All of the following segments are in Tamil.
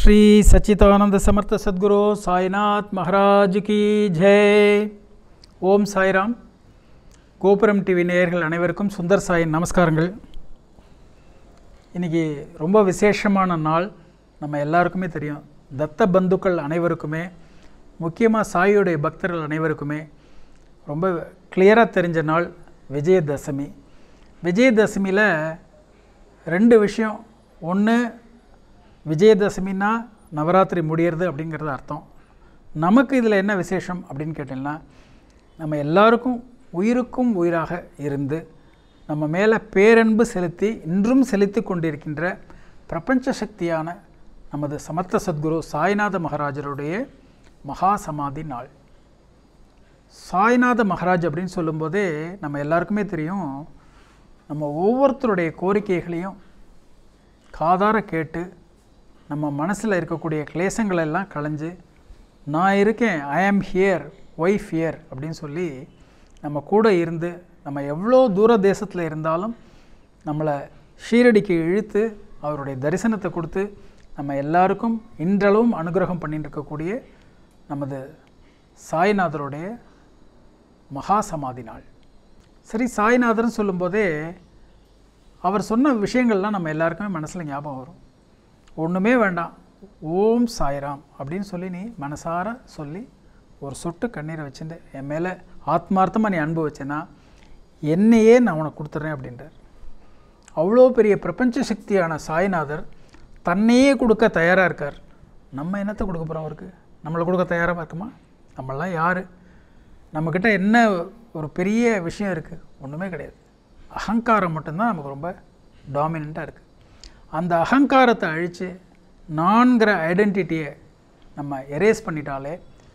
श्री सच्चिदानंद समर्थ सद्गुरु साईनाथ महाराज की ஜெய் ஓம் சாய்ராம் கோபுரம் டிவி நேயர்கள் அனைவருக்கும் சுந்தர் சாயின் நமஸ்காரங்கள் இன்றைக்கி ரொம்ப விசேஷமான நாள் நம்ம எல்லாருக்குமே தெரியும் தத்த பந்துக்கள் அனைவருக்குமே முக்கியமாக சாயியுடைய பக்தர்கள் அனைவருக்குமே ரொம்ப கிளியராக தெரிஞ்ச நாள் விஜயதசமி விஜயதசமியில் ரெண்டு விஷயம் ஒன்று விஜயதசமின்னா நவராத்திரி முடியறது அப்படிங்கிறது அர்த்தம் நமக்கு இதில் என்ன விசேஷம் அப்படின்னு கேட்டிங்கன்னா நம்ம எல்லாருக்கும் உயிருக்கும் உயிராக இருந்து நம்ம மேலே பேரன்பு செலுத்தி இன்றும் செலுத்தி கொண்டிருக்கின்ற பிரபஞ்ச சக்தியான நமது சமர்த்த சத்குரு சாய்நாத மகாராஜருடைய மகா சமாதி நாள் சாய்நாத மகாராஜ் அப்படின்னு சொல்லும்போதே நம்ம எல்லாருக்குமே தெரியும் நம்ம ஒவ்வொருத்தருடைய கோரிக்கைகளையும் காதார கேட்டு நம்ம மனசில் இருக்கக்கூடிய கிளேசங்கள் எல்லாம் களைஞ்சு நான் இருக்கேன் ஐ ஆம் ஹியர் ஒய்ஃப் ஹியர் அப்படின்னு சொல்லி நம்ம கூட இருந்து நம்ம எவ்வளோ தூர தேசத்தில் இருந்தாலும் நம்மளை ஷீரடிக்கு இழுத்து அவருடைய தரிசனத்தை கொடுத்து நம்ம எல்லாருக்கும் இன்றளவும் அனுகிரகம் பண்ணிட்டு இருக்கக்கூடிய நமது சாய்நாதருடைய மகா சமாதி நாள் சரி சாய்நாதர்னு சொல்லும்போதே அவர் சொன்ன விஷயங்கள்லாம் நம்ம எல்லாருக்குமே மனசில் ஞாபகம் வரும் ஒன்றுமே வேண்டாம் ஓம் சாய்ராம் அப்படின்னு சொல்லி நீ மனசார சொல்லி ஒரு சொட்டு கண்ணீரை வச்சுட்டு என் மேலே ஆத்மார்த்தமாக நீ அன்பு வச்சேன்னா என்னையே நான் உனக்கு கொடுத்துட்றேன் அப்படின்றார் அவ்வளோ பெரிய பிரபஞ்ச சக்தியான சாய்நாதர் தன்னையே கொடுக்க தயாராக இருக்கார் நம்ம என்னத்தை கொடுக்க போகிறோம் அவருக்கு நம்மளை கொடுக்க தயாராக இருக்குமா நம்மளாம் யார் நம்மக்கிட்ட என்ன ஒரு பெரிய விஷயம் இருக்குது ஒன்றுமே கிடையாது அகங்காரம் மட்டும்தான் நமக்கு ரொம்ப டாமினண்ட்டாக இருக்குது அந்த அகங்காரத்தை அழித்து நான்கிற ஐடென்டிட்டியை நம்ம எரேஸ் பண்ணிட்டாலே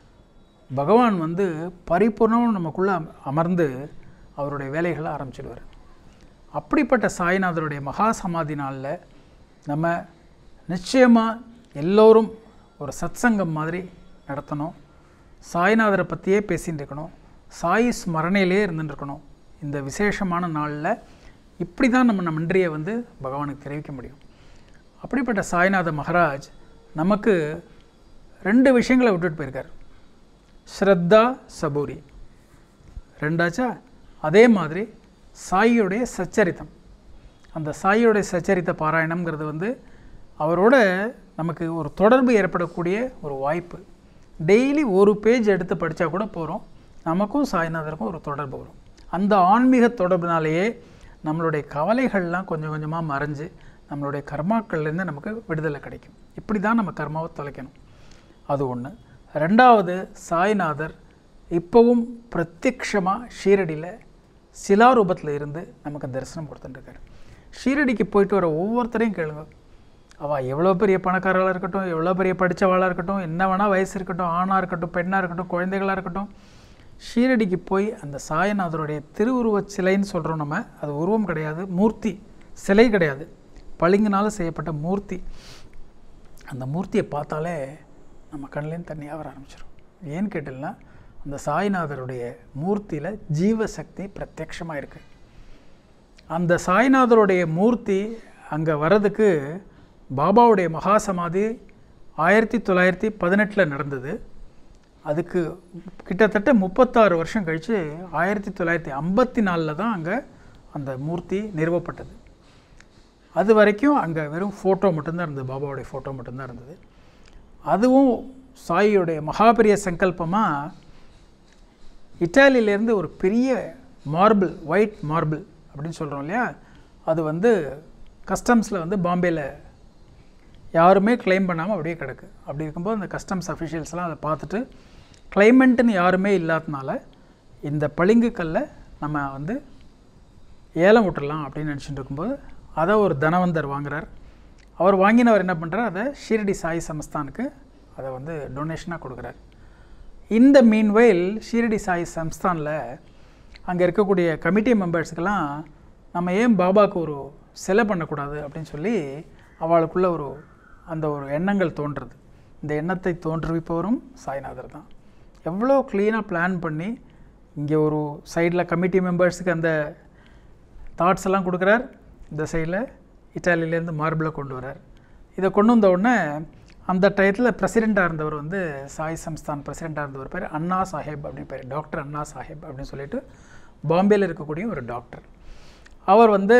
பகவான் வந்து பரிபூர்ணம் நமக்குள்ளே அமர்ந்து அவருடைய வேலைகளை ஆரம்பிச்சிடுவார் அப்படிப்பட்ட சாய்நாதருடைய மகா சமாதி நாளில் நம்ம நிச்சயமாக எல்லோரும் ஒரு சத்சங்கம் மாதிரி நடத்தணும் சாய்நாதரை பற்றியே பேசிகிட்டு இருக்கணும் சாய் ஸ்மரணையிலே இருந்துட்டு இருக்கணும் இந்த விசேஷமான நாளில் இப்படி தான் நம்ம நம்ம நன்றியை வந்து பகவானுக்கு தெரிவிக்க முடியும் அப்படிப்பட்ட சாய்நாத மகாராஜ் நமக்கு ரெண்டு விஷயங்களை விட்டுட்டு போயிருக்கார் ஸ்ரத்தா சபூரி ரெண்டாச்சா அதே மாதிரி சாயியுடைய சச்சரித்தம் அந்த சாயியுடைய சச்சரித்த பாராயணம்ங்கிறது வந்து அவரோட நமக்கு ஒரு தொடர்பு ஏற்படக்கூடிய ஒரு வாய்ப்பு டெய்லி ஒரு பேஜ் எடுத்து படித்தா கூட போகிறோம் நமக்கும் சாய்நாதருக்கும் ஒரு தொடர்பு வரும் அந்த ஆன்மீக தொடர்புனாலேயே நம்மளுடைய கவலைகள்லாம் கொஞ்சம் கொஞ்சமாக மறைஞ்சு நம்மளுடைய கர்மாக்கள்லேருந்து நமக்கு விடுதலை கிடைக்கும் இப்படி தான் நம்ம கர்மாவை தொலைக்கணும் அது ஒன்று ரெண்டாவது சாய்நாதர் இப்போவும் பிரத்யக்ஷமாக ஷீரடியில் சிலாரூபத்தில் இருந்து நமக்கு தரிசனம் கொடுத்துட்டுருக்காரு ஷீரடிக்கு போயிட்டு வர ஒவ்வொருத்தரையும் கேளுங்க அவள் எவ்வளோ பெரிய பணக்காரர்களாக இருக்கட்டும் எவ்வளோ பெரிய படித்தவாளாக இருக்கட்டும் என்ன வேணால் வயசு இருக்கட்டும் ஆணாக இருக்கட்டும் பெண்ணாக இருக்கட்டும் குழந்தைகளாக இருக்கட்டும் ஷீரடிக்கு போய் அந்த சாயநாதருடைய திருவுருவச் சிலைன்னு சொல்கிறோம் நம்ம அது உருவம் கிடையாது மூர்த்தி சிலை கிடையாது பளிங்குனால் செய்யப்பட்ட மூர்த்தி அந்த மூர்த்தியை பார்த்தாலே நம்ம கண்ணிலேருந்து தண்ணியாக வர ஆரம்பிச்சிடும் ஏன்னு கேட்டிங்கன்னா அந்த சாய்நாதருடைய மூர்த்தியில் ஜீவசக்தி பிரத்யக்ஷமாக இருக்குது அந்த சாய்நாதருடைய மூர்த்தி அங்கே வர்றதுக்கு பாபாவுடைய மகா சமாதி ஆயிரத்தி தொள்ளாயிரத்தி பதினெட்டில் நடந்தது அதுக்கு கிட்டத்தட்ட முப்பத்தாறு வருஷம் கழித்து ஆயிரத்தி தொள்ளாயிரத்தி ஐம்பத்தி நாலில் தான் அங்கே அந்த மூர்த்தி நிறுவப்பட்டது அது வரைக்கும் அங்கே வெறும் ஃபோட்டோ மட்டும்தான் இருந்தது பாபாவுடைய ஃபோட்டோ மட்டும்தான் இருந்தது அதுவும் சாயியுடைய மகாபெரிய சங்கல்பமாக இட்டாலியிலேருந்து ஒரு பெரிய மார்பிள் ஒயிட் மார்பிள் அப்படின்னு சொல்கிறோம் இல்லையா அது வந்து கஸ்டம்ஸில் வந்து பாம்பேயில் யாருமே கிளைம் பண்ணாமல் அப்படியே கிடக்கு அப்படி இருக்கும்போது அந்த கஸ்டம்ஸ் அஃபிஷியல்ஸ்லாம் அதை பார்த்துட்டு கிளைமெண்ட்டுன்னு யாருமே இல்லாதனால இந்த பளிங்கு கல்லை நம்ம வந்து ஏலம் விட்டுடலாம் அப்படின்னு நினச்சிட்டு இருக்கும்போது அதை ஒரு தனவந்தர் வாங்குறார் அவர் வாங்கினவர் என்ன பண்ணுறார் அதை ஷீரடி சாய் சமஸ்தானுக்கு அதை வந்து டொனேஷனாக கொடுக்குறார் இந்த மீன்வெயில் ஷீரடி சாய் சம்ஸ்தானில் அங்கே இருக்கக்கூடிய கமிட்டி மெம்பர்ஸுக்கெல்லாம் நம்ம ஏன் பாபாவுக்கு ஒரு சிலை பண்ணக்கூடாது அப்படின்னு சொல்லி அவளுக்குள்ள ஒரு அந்த ஒரு எண்ணங்கள் தோன்றுறது இந்த எண்ணத்தை தோன்றுவிப்பவரும் சாய்நாதர் தான் எவ்வளோ க்ளீனாக பிளான் பண்ணி இங்கே ஒரு சைடில் கமிட்டி மெம்பர்ஸுக்கு அந்த தாட்ஸ் எல்லாம் கொடுக்குறார் இந்த சைடில் இட்டாலியிலேருந்து மார்பிளை கொண்டு வரார் இதை கொண்டு வந்த உடனே அந்த டயத்தில் பிரசிடெண்ட்டாக இருந்தவர் வந்து சாய் சம்ஸ்தான் பிரசிடெண்ட்டாக இருந்தவர் பேர் அண்ணா சாஹேப் அப்படின்னு பேர் டாக்டர் அண்ணா சாஹேப் அப்படின்னு சொல்லிட்டு பாம்பேயில் இருக்கக்கூடிய ஒரு டாக்டர் அவர் வந்து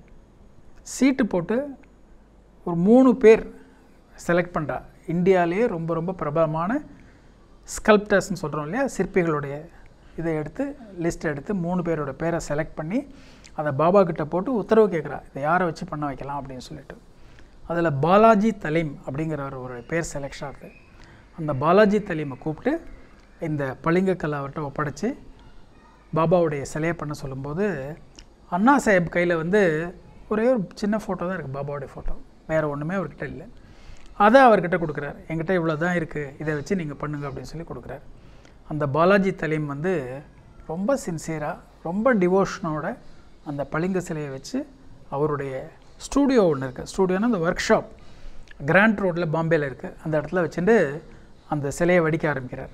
சீட்டு போட்டு ஒரு மூணு பேர் செலக்ட் பண்ணுறா இந்தியாவிலேயே ரொம்ப ரொம்ப பிரபலமான ஸ்கல்ப்டர்ஸ்னு சொல்கிறோம் இல்லையா சிற்பிகளுடைய இதை எடுத்து லிஸ்ட் எடுத்து மூணு பேரோட பேரை செலக்ட் பண்ணி அதை பாபா கிட்ட போட்டு உத்தரவு கேட்குறா இதை யாரை வச்சு பண்ண வைக்கலாம் அப்படின்னு சொல்லிட்டு அதில் பாலாஜி தலீம் அப்படிங்கிற ஒரு ஒரு பேர் செலெக்ஷன் ஆகுது அந்த பாலாஜி தலீமை கூப்பிட்டு இந்த பளிங்கக்கல்லை அவர்கிட்ட ஒப்படைச்சு பாபாவுடைய சிலையை பண்ண சொல்லும்போது அண்ணா சாஹேப் கையில் வந்து ஒரே ஒரு சின்ன ஃபோட்டோ தான் இருக்குது பாபாவுடைய ஃபோட்டோ வேறு ஒன்றுமே அவர்கிட்ட இல்லை அதை அவர்கிட்ட கொடுக்குறாரு என்கிட்ட இவ்வளோ தான் இருக்குது இதை வச்சு நீங்கள் பண்ணுங்க அப்படின்னு சொல்லி கொடுக்குறாரு அந்த பாலாஜி தலீம் வந்து ரொம்ப சின்சியராக ரொம்ப டிவோஷனோட அந்த பளிங்கு சிலையை வச்சு அவருடைய ஸ்டூடியோ ஒன்று இருக்குது ஸ்டூடியோனா அந்த ஒர்க் ஷாப் கிராண்ட் ரோட்டில் பாம்பேயில் இருக்குது அந்த இடத்துல வச்சுட்டு அந்த சிலையை வடிக்க ஆரம்பிக்கிறார்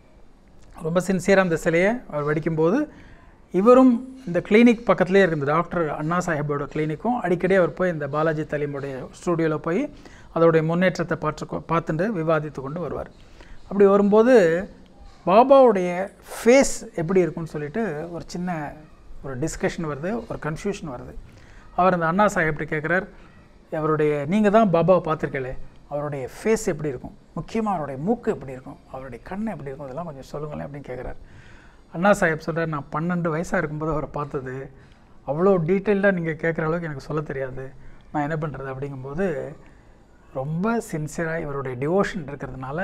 ரொம்ப சின்சியராக அந்த சிலையை அவர் வடிக்கும்போது இவரும் இந்த கிளினிக் பக்கத்துலேயே இருக்குது இந்த டாக்டர் அண்ணா சாஹேபோட கிளினிக்கும் அடிக்கடி அவர் போய் இந்த பாலாஜி தலீமுடைய ஸ்டூடியோவில் போய் அதோடைய முன்னேற்றத்தை பார்த்து பார்த்துட்டு விவாதித்து கொண்டு வருவார் அப்படி வரும்போது பாபாவுடைய ஃபேஸ் எப்படி இருக்கும்னு சொல்லிட்டு ஒரு சின்ன ஒரு டிஸ்கஷன் வருது ஒரு கன்ஃபியூஷன் வருது அவர் அந்த அண்ணா சாஹேப்ட்டு கேட்குறார் அவருடைய நீங்கள் தான் பாபாவை பார்த்துருக்கலே அவருடைய ஃபேஸ் எப்படி இருக்கும் முக்கியமாக அவருடைய மூக்கு எப்படி இருக்கும் அவருடைய கண் எப்படி இருக்கும் இதெல்லாம் கொஞ்சம் சொல்லுங்களேன் அப்படின்னு கேட்குறாரு அண்ணா சாஹேப் சொல்கிறார் நான் பன்னெண்டு வயசாக இருக்கும்போது அவரை பார்த்தது அவ்வளோ டீட்டெயில்டாக நீங்கள் கேட்குற அளவுக்கு எனக்கு சொல்ல தெரியாது நான் என்ன பண்ணுறது அப்படிங்கும்போது ரொம்ப சின்சியராக இவருடைய டிவோஷன் இருக்கிறதுனால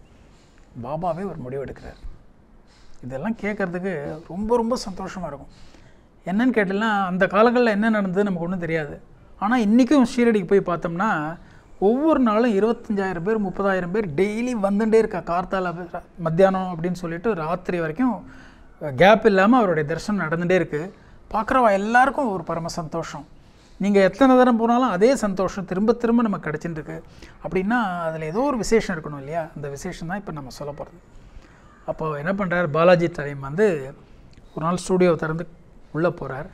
பாபாவே ஒரு முடிவு எடுக்கிறார் இதெல்லாம் கேட்குறதுக்கு ரொம்ப ரொம்ப சந்தோஷமாக இருக்கும் என்னன்னு கேட்டீங்கன்னா அந்த காலங்களில் என்ன நடந்தது நமக்கு ஒன்றும் தெரியாது ஆனால் இன்றைக்கும் ஷீரடிக்கு போய் பார்த்தோம்னா ஒவ்வொரு நாளும் இருபத்தஞ்சாயிரம் பேர் முப்பதாயிரம் பேர் டெய்லி வந்துட்டே இருக்கா கார்த்தால மத்தியானம் அப்படின்னு சொல்லிட்டு ராத்திரி வரைக்கும் கேப் இல்லாமல் அவருடைய தரிசனம் நடந்துகிட்டே இருக்குது பார்க்குறவா எல்லாருக்கும் ஒரு பரம சந்தோஷம் நீங்கள் எத்தனை தரம் போனாலும் அதே சந்தோஷம் திரும்ப திரும்ப நமக்கு கிடச்சிட்டு இருக்கு அப்படின்னா அதில் ஏதோ ஒரு விசேஷம் இருக்கணும் இல்லையா அந்த விசேஷம் தான் இப்போ நம்ம சொல்ல போகிறது அப்போ என்ன பண்ணுறார் பாலாஜி தலைம் வந்து ஒரு நாள் ஸ்டூடியோ திறந்து உள்ளே போகிறார்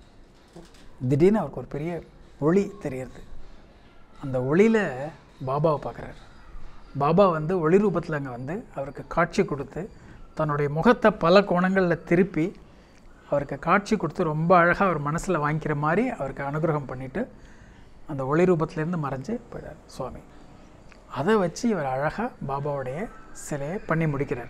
திடீர்னு அவருக்கு ஒரு பெரிய ஒளி தெரியுது அந்த ஒளியில் பாபாவை பார்க்குறாரு பாபா வந்து ஒளி ரூபத்தில் அங்கே வந்து அவருக்கு காட்சி கொடுத்து தன்னுடைய முகத்தை பல கோணங்களில் திருப்பி அவருக்கு காட்சி கொடுத்து ரொம்ப அழகாக அவர் மனசில் வாங்கிக்கிற மாதிரி அவருக்கு அனுகிரகம் பண்ணிவிட்டு அந்த ஒளி ரூபத்திலேருந்து மறைஞ்சு போயிடார் சுவாமி அதை வச்சு இவர் அழகாக பாபாவுடைய சிலையை பண்ணி முடிக்கிறார்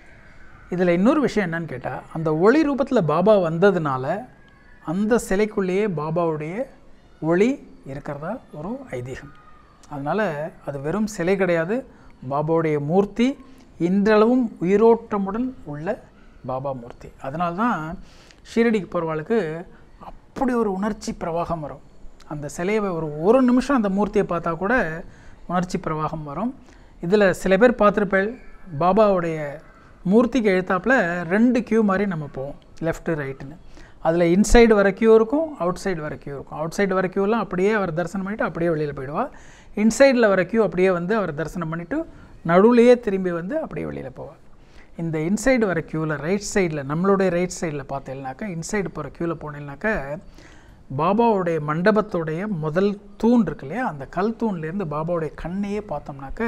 இதில் இன்னொரு விஷயம் என்னன்னு கேட்டால் அந்த ஒளி ரூபத்தில் பாபா வந்ததுனால அந்த சிலைக்குள்ளேயே பாபாவுடைய ஒளி இருக்கிறதா ஒரு ஐதீகம் அதனால் அது வெறும் சிலை கிடையாது பாபாவுடைய மூர்த்தி இன்றளவும் உயிரோட்டமுடன் உள்ள பாபா மூர்த்தி அதனால தான் ஷீரடிக்கு போகிறவாளுக்கு அப்படி ஒரு உணர்ச்சி பிரவாகம் வரும் அந்த சிலையை ஒரு ஒரு நிமிஷம் அந்த மூர்த்தியை பார்த்தா கூட உணர்ச்சி பிரவாகம் வரும் இதில் சில பேர் பார்த்துருப்பேன் பாபாவுடைய மூர்த்திக்கு எழுத்தாப்பில் ரெண்டு கியூ மாதிரி நம்ம போவோம் லெஃப்ட்டு ரைட்டுன்னு அதில் இன்சைடு வர கியூ இருக்கும் அவுட் சைடு வர கியூ இருக்கும் அவுட் சைடு வர கியூலாம் அப்படியே அவர் தரிசனம் பண்ணிவிட்டு அப்படியே வெளியில் போயிடுவா இன்சைடில் வர கியூ அப்படியே வந்து அவர் தரிசனம் பண்ணிவிட்டு நடுவுலையே திரும்பி வந்து அப்படியே வெளியில் போவார் இந்த இன்சைடு வர க்யூவில் ரைட் சைடில் நம்மளுடைய ரைட் சைடில் பார்த்தீங்கன்னாக்கா இன்சைடு போகிற க்யூவில் போனீங்கன்னாக்கா பாபாவுடைய மண்டபத்துடைய முதல் தூண் இருக்கு இல்லையா அந்த கல் தூண்லேருந்து பாபாவுடைய கண்ணையே பார்த்தோம்னாக்க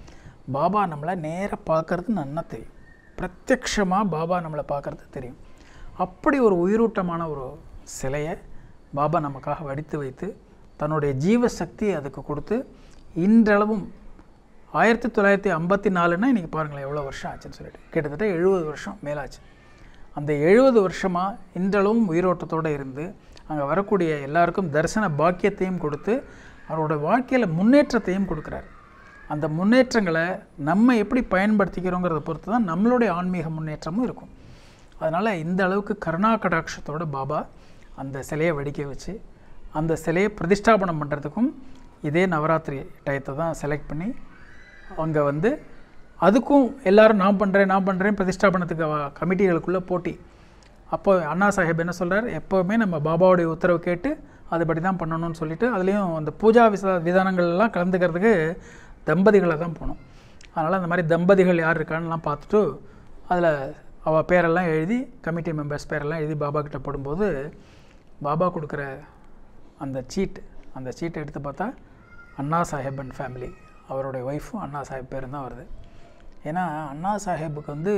பாபா நம்மளை நேராக பார்க்கறது நன்னா தெரியும் பிரத்யக்ஷமாக பாபா நம்மளை பார்க்கறது தெரியும் அப்படி ஒரு உயிரூட்டமான ஒரு சிலையை பாபா நமக்காக வடித்து வைத்து தன்னுடைய ஜீவ சக்தியை அதுக்கு கொடுத்து இன்றளவும் ஆயிரத்தி தொள்ளாயிரத்தி ஐம்பத்தி நாலுன்னா இன்றைக்கி பாருங்களேன் எவ்வளோ வருஷம் ஆச்சுன்னு சொல்லிட்டு கிட்டத்தட்ட எழுபது வருஷம் மேலாச்சு அந்த எழுபது வருஷமாக இன்றளவும் உயிரோட்டத்தோடு இருந்து அங்கே வரக்கூடிய எல்லாருக்கும் தரிசன பாக்கியத்தையும் கொடுத்து அவரோட வாழ்க்கையில் முன்னேற்றத்தையும் கொடுக்குறாரு அந்த முன்னேற்றங்களை நம்ம எப்படி பயன்படுத்திக்கிறோங்கிறத பொறுத்து தான் நம்மளுடைய ஆன்மீக முன்னேற்றமும் இருக்கும் அதனால் இந்த அளவுக்கு கருணா கடாட்சத்தோட பாபா அந்த சிலையை வடிக்க வச்சு அந்த சிலையை பிரதிஷ்டாபனம் பண்ணுறதுக்கும் இதே நவராத்திரி டயத்தை தான் செலக்ட் பண்ணி அங்கே வந்து அதுக்கும் எல்லாரும் நான் பண்ணுறேன் நான் பண்ணுறேன் பிரதிஷ்டாபனத்துக்கு கமிட்டிகளுக்குள்ளே போட்டி அப்போ அண்ணா சாஹேப் என்ன சொல்கிறார் எப்போவுமே நம்ம பாபாவுடைய உத்தரவு கேட்டு அதுபடி தான் பண்ணணும்னு சொல்லிட்டு அதுலேயும் அந்த பூஜா விசா விதானங்கள்லாம் கலந்துக்கிறதுக்கு தம்பதிகளை தான் போகணும் அதனால் அந்த மாதிரி தம்பதிகள் யார் இருக்கான்னுலாம் பார்த்துட்டு அதில் அவள் பேரெல்லாம் எழுதி கமிட்டி மெம்பர்ஸ் பேரெல்லாம் எழுதி பாபா கிட்ட போடும்போது பாபா கொடுக்குற அந்த சீட் அந்த சீட்டை எடுத்து பார்த்தா அண்ணா சாஹேப் அண்ட் ஃபேமிலி அவருடைய ஒய்ஃபும் அண்ணா சாஹிப் பேரும் தான் வருது ஏன்னா அண்ணா சாஹேபுக்கு வந்து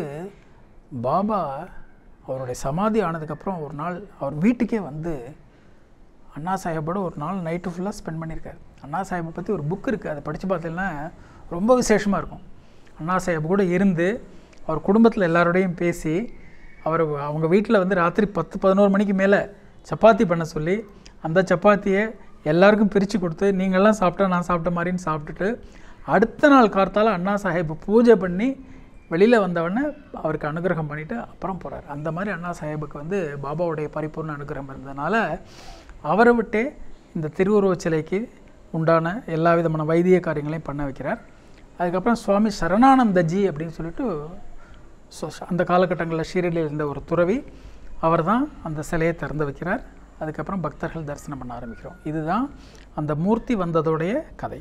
பாபா அவருடைய சமாதி ஆனதுக்கப்புறம் ஒரு நாள் அவர் வீட்டுக்கே வந்து அண்ணா சாஹேபோட ஒரு நாள் நைட்டு ஃபுல்லாக ஸ்பெண்ட் பண்ணியிருக்காரு அண்ணா சாஹேபை பற்றி ஒரு புக் இருக்குது அதை படித்து பார்த்தீங்கன்னா ரொம்ப விசேஷமாக இருக்கும் அண்ணா சாஹேப் கூட இருந்து அவர் குடும்பத்தில் எல்லாரோடையும் பேசி அவர் அவங்க வீட்டில் வந்து ராத்திரி பத்து பதினோரு மணிக்கு மேலே சப்பாத்தி பண்ண சொல்லி அந்த சப்பாத்தியை எல்லாருக்கும் பிரித்து கொடுத்து நீங்கள்லாம் சாப்பிட்டா நான் சாப்பிட்ட மாதிரின்னு சாப்பிட்டுட்டு அடுத்த நாள் கார்த்தால அண்ணா சாஹேப் பூஜை பண்ணி வெளியில் வந்தவொடனே அவருக்கு அனுகிரகம் பண்ணிவிட்டு அப்புறம் போகிறார் அந்த மாதிரி அண்ணா சாஹேபுக்கு வந்து பாபாவுடைய பரிபூர்ண அனுகிரகம் இருந்ததுனால அவரை விட்டே இந்த திருவுருவச் சிலைக்கு உண்டான எல்லா விதமான வைத்திய காரியங்களையும் பண்ண வைக்கிறார் அதுக்கப்புறம் சுவாமி சரணானந்தஜி அப்படின்னு சொல்லிட்டு ஸோ அந்த காலகட்டங்களில் ஷீரடியில் இருந்த ஒரு துறவி அவர் தான் அந்த சிலையை திறந்து வைக்கிறார் அதுக்கப்புறம் பக்தர்கள் தரிசனம் பண்ண ஆரம்பிக்கிறோம் இதுதான் அந்த மூர்த்தி வந்ததோடைய கதை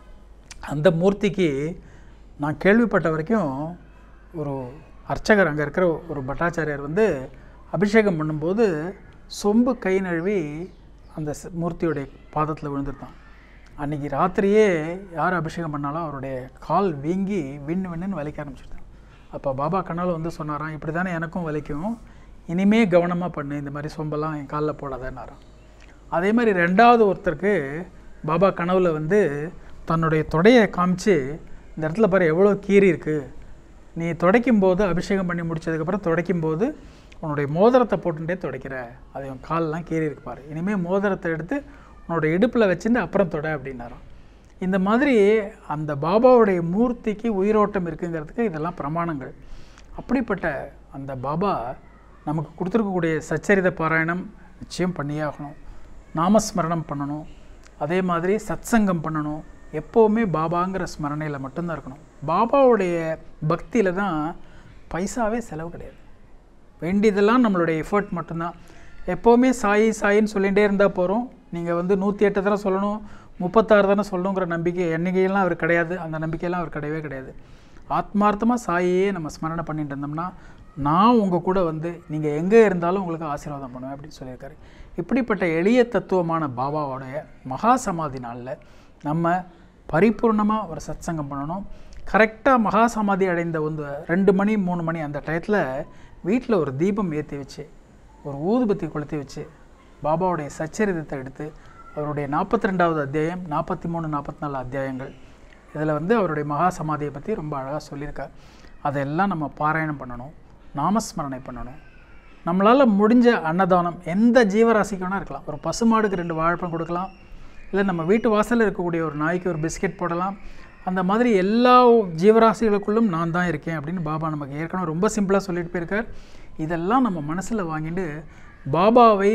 அந்த மூர்த்திக்கு நான் கேள்விப்பட்ட வரைக்கும் ஒரு அர்ச்சகர் அங்கே இருக்கிற ஒரு பட்டாச்சாரியார் வந்து அபிஷேகம் பண்ணும்போது சொம்பு கை நழுவி அந்த ஸ்- மூர்த்தியுடைய பாதத்தில் விழுந்துருந்தான் அன்றைக்கி ராத்திரியே யார் அபிஷேகம் பண்ணாலும் அவருடைய கால் வீங்கி விண்ணு விண்ணுன்னு வலிக்க ஆரம்பிச்சிட்டான் அப்போ பாபா கண்ணால் வந்து சொன்னாராம் இப்படி தானே எனக்கும் வலிக்கும் இனிமே கவனமாக பண்ணு இந்த மாதிரி சொம்பெல்லாம் என் காலில் போடாதேன்னாராம் அதே மாதிரி ரெண்டாவது ஒருத்தருக்கு பாபா கனவுல வந்து தன்னுடைய தொடையை காமிச்சு இந்த இடத்துல பாரு எவ்வளோ கீறி இருக்குது நீ துடைக்கும் போது அபிஷேகம் பண்ணி முடிச்சதுக்கப்புறம் துடைக்கும் போது உன்னுடைய மோதிரத்தை போட்டுட்டே துடைக்கிற அது உன் கால்லாம் கீறி இருக்கு பாரு இனிமேல் மோதிரத்தை எடுத்து உன்னோட இடுப்பில் வச்சுட்டு அப்புறம் தொட அப்படின்னாராம் இந்த மாதிரி அந்த பாபாவுடைய மூர்த்திக்கு உயிரோட்டம் இருக்குங்கிறதுக்கு இதெல்லாம் பிரமாணங்கள் அப்படிப்பட்ட அந்த பாபா நமக்கு கொடுத்துருக்கக்கூடிய சச்சரித பாராயணம் நிச்சயம் பண்ணியே ஆகணும் நாமஸ்மரணம் பண்ணணும் அதே மாதிரி சத்சங்கம் பண்ணணும் எப்போவுமே பாபாங்கிற ஸ்மரணையில் மட்டும்தான் இருக்கணும் பாபாவுடைய பக்தியில் தான் பைசாவே செலவு கிடையாது வேண்டியதெல்லாம் நம்மளுடைய எஃபர்ட் மட்டும்தான் எப்போவுமே சாயி சாயின்னு சொல்லிகிட்டே இருந்தால் போகிறோம் நீங்கள் வந்து நூற்றி எட்டு தடவை சொல்லணும் முப்பத்தாறு தானே சொல்லணுங்கிற நம்பிக்கை எண்ணிக்கையெல்லாம் அவர் கிடையாது அந்த நம்பிக்கையெல்லாம் அவர் கிடையவே கிடையாது ஆத்மார்த்தமாக சாயையே நம்ம ஸ்மரணை பண்ணிட்டு இருந்தோம்னா நான் உங்கள் கூட வந்து நீங்கள் எங்கே இருந்தாலும் உங்களுக்கு ஆசீர்வாதம் பண்ணுவேன் அப்படின்னு சொல்லியிருக்காரு இப்படிப்பட்ட எளிய தத்துவமான பாபாவோடைய மகா சமாதி நாளில் நம்ம பரிபூர்ணமாக ஒரு சத்சங்கம் பண்ணணும் கரெக்டாக மகா சமாதி அடைந்த வந்து ரெண்டு மணி மூணு மணி அந்த டயத்தில் வீட்டில் ஒரு தீபம் ஏற்றி வச்சு ஒரு ஊதுபத்தி கொளுத்தி வச்சு பாபாவுடைய சச்சரிதத்தை எடுத்து அவருடைய நாற்பத்தி ரெண்டாவது அத்தியாயம் நாற்பத்தி மூணு நாற்பத்தி நாலு அத்தியாயங்கள் இதில் வந்து அவருடைய மகா சமாதியை பற்றி ரொம்ப அழகாக சொல்லியிருக்கார் அதெல்லாம் நம்ம பாராயணம் பண்ணணும் நாமஸ்மரணை பண்ணணும் நம்மளால் முடிஞ்ச அன்னதானம் எந்த ஜீவராசிக்கு வேணால் இருக்கலாம் ஒரு பசுமாடுக்கு ரெண்டு வாழைப்பழம் கொடுக்கலாம் இல்லை நம்ம வீட்டு வாசலில் இருக்கக்கூடிய ஒரு நாய்க்கு ஒரு பிஸ்கெட் போடலாம் அந்த மாதிரி எல்லா ஜீவராசிகளுக்குள்ளும் நான் தான் இருக்கேன் அப்படின்னு பாபா நமக்கு ஏற்கனவே ரொம்ப சிம்பிளாக சொல்லிட்டு போயிருக்கார் இதெல்லாம் நம்ம மனசில் வாங்கிட்டு பாபாவை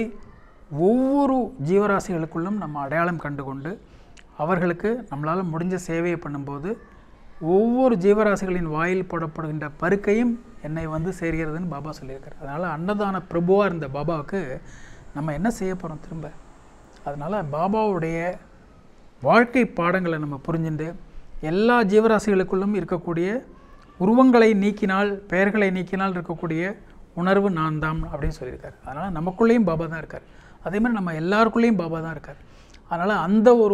ஒவ்வொரு ஜீவராசிகளுக்குள்ளும் நம்ம அடையாளம் கண்டு கொண்டு அவர்களுக்கு நம்மளால் முடிஞ்ச சேவையை பண்ணும்போது ஒவ்வொரு ஜீவராசிகளின் வாயில் போடப்படுகின்ற பருக்கையும் என்னை வந்து சேர்கிறதுன்னு பாபா சொல்லியிருக்கார் அதனால் அன்னதான பிரபுவாக இருந்த பாபாவுக்கு நம்ம என்ன செய்ய போகிறோம் திரும்ப அதனால் பாபாவுடைய வாழ்க்கை பாடங்களை நம்ம புரிஞ்சுண்டு எல்லா ஜீவராசிகளுக்குள்ளும் இருக்கக்கூடிய உருவங்களை நீக்கினால் பெயர்களை நீக்கினால் இருக்கக்கூடிய உணர்வு நான் தான் அப்படின்னு சொல்லியிருக்காரு அதனால் நமக்குள்ளேயும் பாபா தான் இருக்கார் அதே மாதிரி நம்ம எல்லாருக்குள்ளேயும் பாபா தான் இருக்கார் அதனால் அந்த ஒரு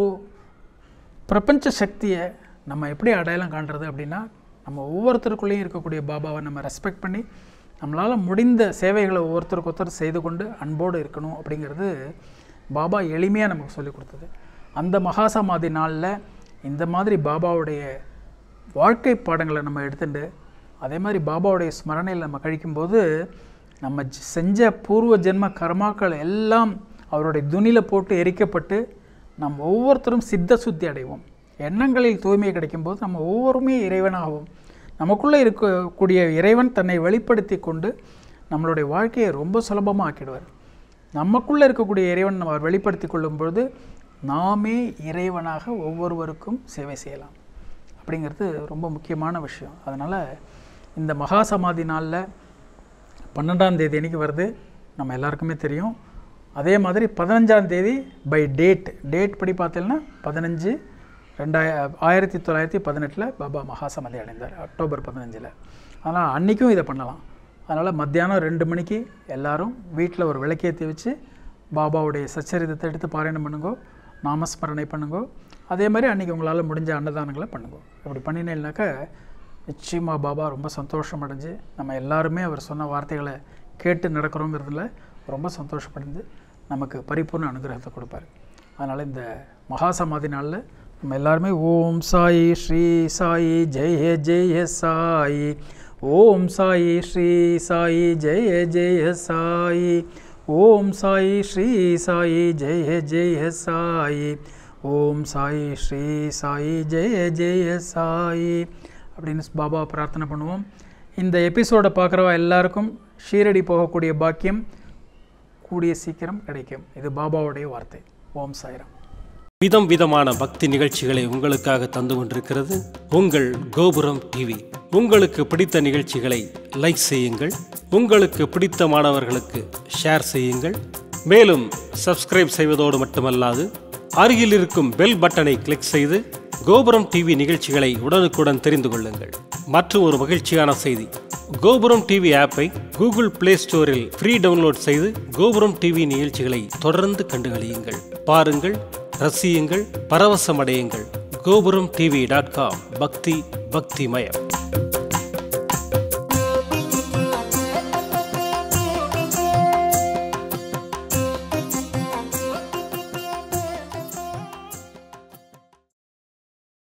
பிரபஞ்ச சக்தியை நம்ம எப்படி அடையாளம் காண்றது அப்படின்னா நம்ம ஒவ்வொருத்தருக்குள்ளேயும் இருக்கக்கூடிய பாபாவை நம்ம ரெஸ்பெக்ட் பண்ணி நம்மளால் முடிந்த சேவைகளை ஒவ்வொருத்தருக்கு ஒருத்தர் செய்து கொண்டு அன்போடு இருக்கணும் அப்படிங்கிறது பாபா எளிமையாக நமக்கு சொல்லிக் கொடுத்தது அந்த மகாசமாதி நாளில் இந்த மாதிரி பாபாவுடைய வாழ்க்கை பாடங்களை நம்ம எடுத்துட்டு அதே மாதிரி பாபாவுடைய ஸ்மரணையில் நம்ம கழிக்கும்போது நம்ம ஜ- செஞ்ச பூர்வ ஜென்ம கர்மாக்கள் எல்லாம் அவருடைய துணியில் போட்டு எரிக்கப்பட்டு நம்ம ஒவ்வொருத்தரும் சித்த சுத்தி அடைவோம் எண்ணங்களில் தூய்மை கிடைக்கும்போது நம்ம ஒவ்வொருமே இறைவனாகவும் நமக்குள்ளே இருக்கக்கூடிய இறைவன் தன்னை வெளிப்படுத்தி கொண்டு நம்மளுடைய வாழ்க்கையை ரொம்ப சுலபமாக ஆக்கிடுவார் நமக்குள்ளே இருக்கக்கூடிய இறைவன் நம்ம வெளிப்படுத்தி கொள்ளும் பொழுது நாமே இறைவனாக ஒவ்வொருவருக்கும் சேவை செய்யலாம் அப்படிங்கிறது ரொம்ப முக்கியமான விஷயம் அதனால் இந்த மகா சமாதி நாளில் பன்னெண்டாம் தேதி அன்னைக்கு வருது நம்ம எல்லாருக்குமே தெரியும் அதே மாதிரி பதினஞ்சாம் தேதி பை டேட் டேட் படி பார்த்தீங்கன்னா பதினஞ்சு ரெண்டாய ஆயிரத்தி தொள்ளாயிரத்தி பதினெட்டில் பாபா மகாசமாதி அடைந்தார் அக்டோபர் பதினஞ்சில் அதனால் அன்றைக்கும் இதை பண்ணலாம் அதனால் மத்தியானம் ரெண்டு மணிக்கு எல்லாரும் வீட்டில் ஒரு விளக்கேற்றி வச்சு பாபாவுடைய சச்சரிதத்தை எடுத்து பாராயணம் பண்ணுங்கோ நாமஸ்மரணை பண்ணுங்கோ அதே மாதிரி அன்றைக்கி உங்களால் முடிஞ்ச அன்னதானங்களை பண்ணுங்க அப்படி பண்ணினேன்னாக்கா நிச்சயமாக பாபா ரொம்ப சந்தோஷம் அடைஞ்சு நம்ம எல்லாருமே அவர் சொன்ன வார்த்தைகளை கேட்டு நடக்கிறோங்கிறதுல ரொம்ப சந்தோஷப்படைந்து நமக்கு பரிபூர்ண அனுகிரகத்தை கொடுப்பார் அதனால் இந்த மகா சமாதி நாளில் நம்ம எல்லாருமே ஓம் சாயி ஸ்ரீ சாயி ஜெய ஜெய சாயி ஓம் சாயி ஸ்ரீ சாயி ஜெய ஜெய சாயி ஓம் சாயி ஸ்ரீ சாயி ஜெய ஜெய சாயி ஓம் சாயி ஸ்ரீ சாயி ஜெய ஜெய சாயி அப்படின்னு பாபா பிரார்த்தனை பண்ணுவோம் இந்த எபிசோடை பார்க்குறவா எல்லாருக்கும் ஷீரடி போகக்கூடிய பாக்கியம் கூடிய சீக்கிரம் கிடைக்கும் இது பாபாவுடைய வார்த்தை ஓம் சாய்ராம் விதம் விதமான பக்தி நிகழ்ச்சிகளை உங்களுக்காக தந்து கொண்டிருக்கிறது உங்கள் கோபுரம் டிவி உங்களுக்கு பிடித்த நிகழ்ச்சிகளை லைக் செய்யுங்கள் உங்களுக்கு பிடித்த மாணவர்களுக்கு ஷேர் செய்யுங்கள் மேலும் சப்ஸ்கிரைப் செய்வதோடு மட்டுமல்லாது அருகில் இருக்கும் பெல் பட்டனை கிளிக் செய்து கோபுரம் டிவி நிகழ்ச்சிகளை உடனுக்குடன் தெரிந்து கொள்ளுங்கள் மற்றும் ஒரு மகிழ்ச்சியான செய்தி கோபுரம் டிவி ஆப்பை கூகுள் பிளே ஸ்டோரில் ஃப்ரீ டவுன்லோட் செய்து கோபுரம் டிவி நிகழ்ச்சிகளை தொடர்ந்து கண்டுகளியுங்கள் பாருங்கள் ரசியுங்கள் பரவசமடையுங்கள் கோபுரம் டிவி டாட் காம் பக்தி பக்திமயம்